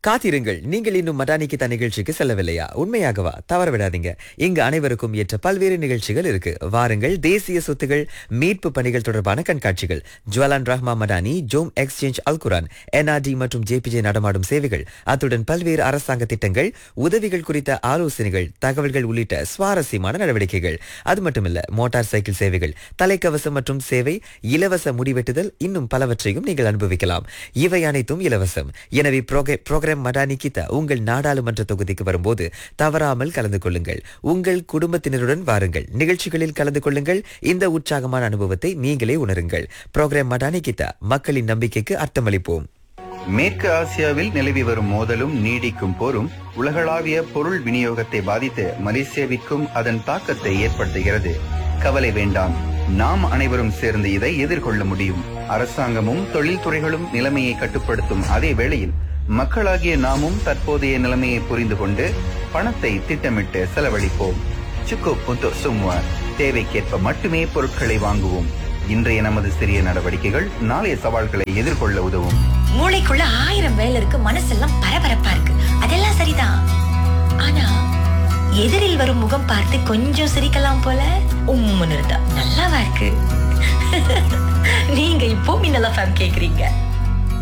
காத்திருங்கள் நீங்கள் இன்னும் மடானிக்கித்த நிகழ்ச்சிக்கு செல்லவில்லையா உண்மையாகவா தவற விடாதீங்க இங்கு அனைவருக்கும் ஏற்ற பல்வேறு நிகழ்ச்சிகள் இருக்கு வாருங்கள் தேசிய சொத்துகள் மீட்பு பணிகள் தொடர்பான கண்காட்சிகள் ஜுவலான் ரஹ்மா மடானி ஜோம் எக்ஸ்சேஞ்ச் அல்குரான் என்ஆர்டி மற்றும் ஜேபிஜே நடமாடும் சேவைகள் அத்துடன் பல்வேறு அரசாங்க திட்டங்கள் உதவிகள் குறித்த ஆலோசனைகள் தகவல்கள் உள்ளிட்ட சுவாரஸ்யமான நடவடிக்கைகள் அது மட்டுமில்ல மோட்டார் சைக்கிள் சேவைகள் தலைக்கவசம் மற்றும் சேவை இலவச முடிவெட்டுதல் இன்னும் பலவற்றையும் நீங்கள் அனுபவிக்கலாம் இவை அனைத்தும் இலவசம் எனவே ப்ரோக்ர- ப்ரோக்ராம் மடானி கித்த உங்கள் நாடாளுமன்ற தொகுதிக்கு வரும்போது தவறாமல் கலந்து கொள்ளுங்கள் உங்கள் குடும்பத்தினருடன் வாருங்கள் நிகழ்ச்சிகளில் கலந்து கொள்ளுங்கள் இந்த உற்சாகமான அனுபவத்தை நீங்களே உணருங்கள் ப்ரோக்ராம் மடானி கித்த மக்களின் நம்பிக்கைக்கு அர்த்தமளிப்போம் மேற்கு ஆசியாவில் நிலவி வரும் மோதலும் நீடிக்கும் போரும் உலகளாவிய பொருள் விநியோகத்தை பாதித்து மலேசியாவிற்கும் அதன் தாக்கத்தை ஏற்படுத்துகிறது கவலை வேண்டாம் நாம் அனைவரும் சேர்ந்து இதை எதிர்கொள்ள முடியும் அரசாங்கமும் தொழில்துறைகளும் நிலைமையை கட்டுப்படுத்தும் அதே வேளையில் மக்களாகிய நாமும் தற்போதைய நிலைமையை புரிந்து கொண்டு பணத்தை திட்டமிட்டு செலவழிப்போம் சுக்கு புத்து சும்மா தேவைக்கேற்ப மட்டுமே பொருட்களை வாங்குவோம் இன்றைய நமது சிறிய நடவடிக்கைகள் நாளைய சவால்களை எதிர்கொள்ள உதவும் மூளைக்குள்ள ஆயிரம் வேலை இருக்கு மனசெல்லாம் பரபரப்பா இருக்கு அதெல்லாம் சரிதான் ஆனா எதிரில் வரும் முகம் பார்த்து கொஞ்சம் சிரிக்கலாம் போல உம்முன்னு இருந்தா நல்லாவா இருக்கு நீங்க இப்போ மின்னலா ஃபேம் கேக்குறீங்க